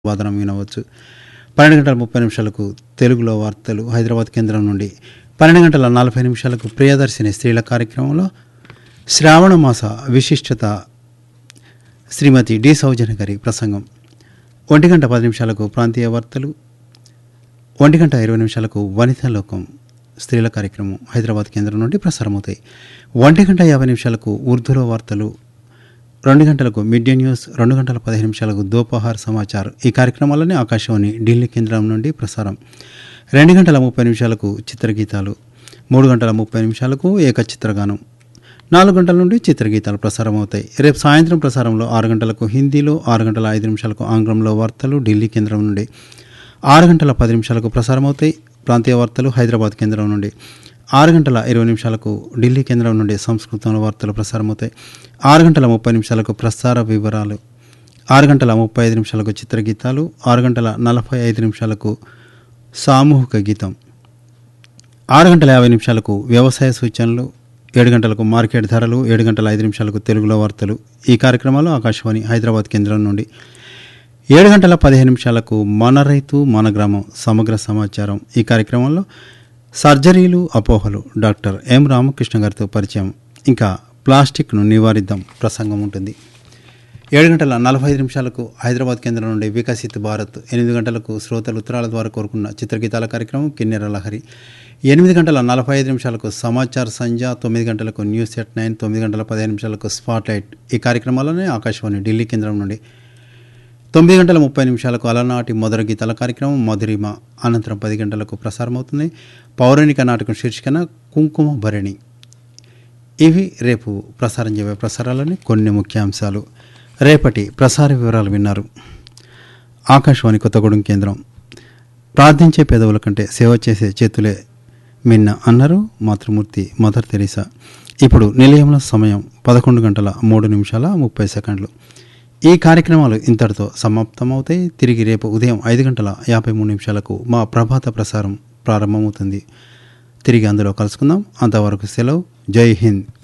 వాదనం వినవచ్చు పన్నెండు గంటల ముప్పై నిమిషాలకు తెలుగులో వార్తలు హైదరాబాద్ కేంద్రం నుండి పన్నెండు గంటల నలభై నిమిషాలకు ప్రియదర్శిని స్త్రీల కార్యక్రమంలో శ్రావణ మాస విశిష్టత శ్రీమతి డి సౌజన్య గారి ప్రసంగం ఒంటి గంట పది నిమిషాలకు ప్రాంతీయ వార్తలు ఒంటి గంట ఇరవై నిమిషాలకు వనితా లోకం స్త్రీల కార్యక్రమం హైదరాబాద్ కేంద్రం నుండి ప్రసారమవుతాయి ఒంటి గంట యాభై నిమిషాలకు ఉర్దూలో వార్తలు రెండు గంటలకు మిడ్ డే న్యూస్ రెండు గంటల పదిహేను నిమిషాలకు దోపహార్ సమాచార్ ఈ కార్యక్రమాలన్నీ ఆకాశవాణి ఢిల్లీ కేంద్రం నుండి ప్రసారం రెండు గంటల ముప్పై నిమిషాలకు చిత్రగీతాలు మూడు గంటల ముప్పై నిమిషాలకు ఏకచిత్రగానం నాలుగు గంటల నుండి చిత్రగీతాలు ప్రసారం అవుతాయి రేపు సాయంత్రం ప్రసారంలో ఆరు గంటలకు హిందీలో ఆరు గంటల ఐదు నిమిషాలకు ఆంగ్లంలో వార్తలు ఢిల్లీ కేంద్రం నుండి ఆరు గంటల పది నిమిషాలకు ప్రసారం అవుతాయి ప్రాంతీయ వార్తలు హైదరాబాద్ కేంద్రం నుండి ఆరు గంటల ఇరవై నిమిషాలకు ఢిల్లీ కేంద్రం నుండి సంస్కృతంలో వార్తలు ప్రసారం అవుతాయి ఆరు గంటల ముప్పై నిమిషాలకు ప్రసార వివరాలు ఆరు గంటల ముప్పై ఐదు నిమిషాలకు చిత్రగీతాలు ఆరు గంటల నలభై ఐదు నిమిషాలకు సామూహిక గీతం ఆరు గంటల యాభై నిమిషాలకు వ్యవసాయ సూచనలు ఏడు గంటలకు మార్కెట్ ధరలు ఏడు గంటల ఐదు నిమిషాలకు తెలుగులో వార్తలు ఈ కార్యక్రమాలు ఆకాశవాణి హైదరాబాద్ కేంద్రం నుండి ఏడు గంటల పదిహేను నిమిషాలకు మన రైతు మన గ్రామం సమగ్ర సమాచారం ఈ కార్యక్రమంలో సర్జరీలు అపోహలు డాక్టర్ ఎం రామకృష్ణ గారితో పరిచయం ఇంకా ప్లాస్టిక్ను నివారిద్దాం ప్రసంగం ఉంటుంది ఏడు గంటల నలభై ఐదు నిమిషాలకు హైదరాబాద్ కేంద్రం నుండి వికసిత్ భారత్ ఎనిమిది గంటలకు శ్రోతలు ఉత్తరాల ద్వారా కోరుకున్న చిత్రగీతాల కార్యక్రమం కిన్నెర లహరి ఎనిమిది గంటల నలభై ఐదు నిమిషాలకు సమాచార్ సంధ్య తొమ్మిది గంటలకు న్యూస్ ఎట్ నైన్ తొమ్మిది గంటల పదిహేను నిమిషాలకు స్పాట్ లైట్ ఈ కార్యక్రమాలనే ఆకాశవాణి ఢిల్లీ కేంద్రం నుండి తొమ్మిది గంటల ముప్పై నిమిషాలకు అలనాటి మొదటి గీతాల కార్యక్రమం మధురిమ అనంతరం పది గంటలకు ప్రసారం అవుతుంది పౌరాణిక నాటకం శీర్షికన కుంకుమ భరణి ఇవి రేపు ప్రసారం చేయబోయే ప్రసారాలని కొన్ని ముఖ్యాంశాలు రేపటి ప్రసార వివరాలు విన్నారు ఆకాశవాణి కొత్తగూడెం కేంద్రం ప్రార్థించే పేదవుల కంటే సేవ చేసే చేతులే మిన్న అన్నారు మాతృమూర్తి మదర్ తెరీసా ఇప్పుడు నిలయంలో సమయం పదకొండు గంటల మూడు నిమిషాల ముప్పై సెకండ్లు ఈ కార్యక్రమాలు ఇంతటితో సమాప్తమవుతాయి తిరిగి రేపు ఉదయం ఐదు గంటల యాభై మూడు నిమిషాలకు మా ప్రభాత ప్రసారం ప్రారంభమవుతుంది తిరిగి అందులో కలుసుకుందాం అంతవరకు సెలవు జై హింద్